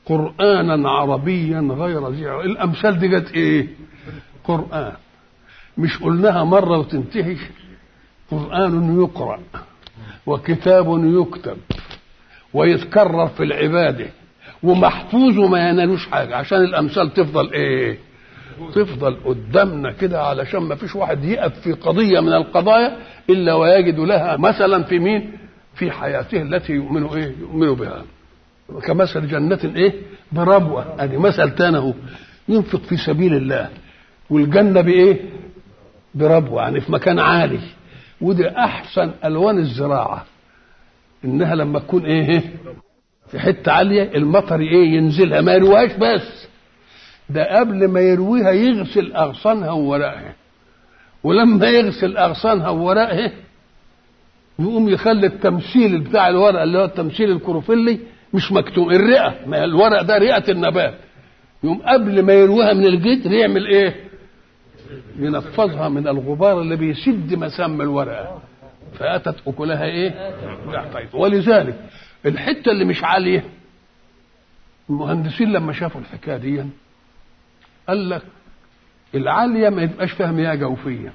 قرانا عربيا غير ذي عوج. الامثال دي جت ايه قران مش قلناها مره وتنتهي قران يقرا وكتاب يكتب ويتكرر في العباده ومحفوظ وما ينالوش حاجه عشان الامثال تفضل ايه تفضل قدامنا كده علشان ما فيش واحد يقف في قضيه من القضايا الا ويجد لها مثلا في مين في حياته التي يؤمن ايه يؤمن بها كمثل جنة ايه بربوة ادي مثل تاني اهو ينفق في سبيل الله والجنة بايه بربوة يعني في مكان عالي ودي احسن الوان الزراعة انها لما تكون ايه في حتة عالية المطر ايه ينزلها ما يرويهاش بس ده قبل ما يرويها يغسل اغصانها وورقها ولما يغسل اغصانها وورقها يقوم يخلي التمثيل بتاع الورق اللي هو التمثيل الكروفيلي مش مكتوم الرئه ما الورق ده رئه النبات يقوم قبل ما يرويها من الجدر يعمل ايه؟ ينفضها من الغبار اللي بيسد مسام الورقه فاتت اكلها ايه؟ ولذلك الحته اللي مش عاليه المهندسين لما شافوا الحكايه دي قال لك العاليه ما يبقاش فيها مياه جوفيه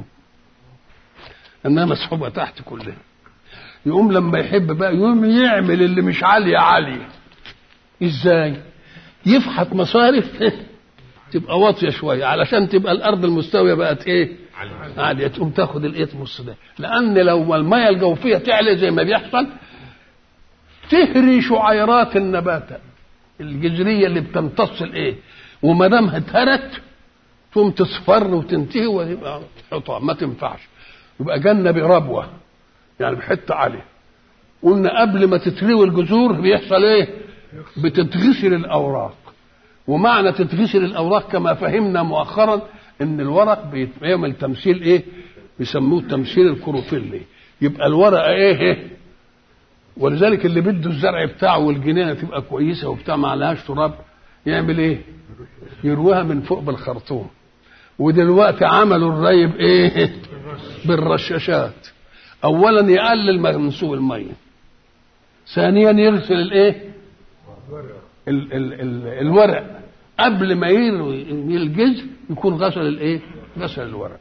انها مسحوبه تحت كلها يقوم لما يحب بقى يقوم يعمل اللي مش عاليه عاليه ازاي يفحط مصارف تبقى واطيه شويه علشان تبقى الارض المستويه بقت ايه عاليه تقوم تاخد الاطمس ده لان لو الميه الجوفيه تعلى زي ما بيحصل تهري شعيرات النبات الجذريه اللي بتمتص الايه وما دام اتهرت تقوم تصفر وتنتهي وتبقى حطام ما تنفعش يبقى جنه بربوه يعني بحته عاليه قلنا قبل ما تتروي الجذور بيحصل ايه بتتغسل الاوراق ومعنى تتغسل الاوراق كما فهمنا مؤخرا ان الورق بيعمل تمثيل ايه بيسموه التمثيل الكروفيلي يبقى الورقه ايه ولذلك اللي بده الزرع بتاعه والجنينه تبقى كويسه وبتاع ما عليهاش تراب يعمل ايه يرويها من فوق بالخرطوم ودلوقتي عملوا الري بايه بالرشاشات اولا يقلل منسوب الميه ثانيا يغسل الايه ال ال ال الورق قبل ما يروي الجذر يكون غسل الايه غسل الورق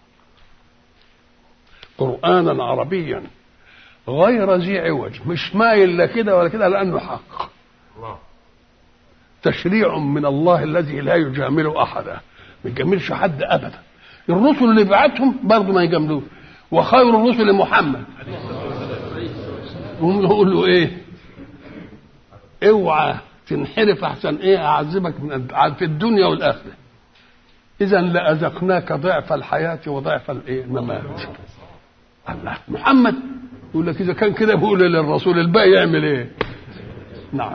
قرانا عربيا غير ذي عوج مش مايل لا كده ولا كده لانه حق تشريع من الله الذي لا يجامل احدا ما يجاملش حد ابدا الرسل اللي بعتهم برضه ما يجاملوش وخير الرسل محمد هم يقول له ايه اوعى تنحرف احسن ايه اعذبك من في الدنيا والاخره اذا لاذقناك ضعف الحياه وضعف الايه الممات الله محمد يقول لك اذا كان كده بيقول للرسول الباقي يعمل ايه نعم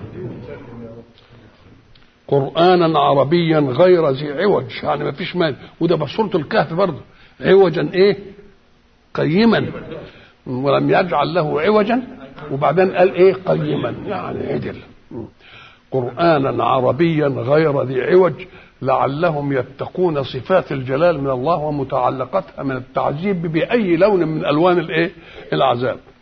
قرانا عربيا غير ذي عوج يعني ما فيش مال وده بسوره الكهف برضه عوجا ايه قيما ولم يجعل له عوجا وبعدين قال ايه قيما يعني عدل قرانا عربيا غير ذي عوج لعلهم يتقون صفات الجلال من الله ومتعلقاتها من التعذيب باي لون من الوان الايه العذاب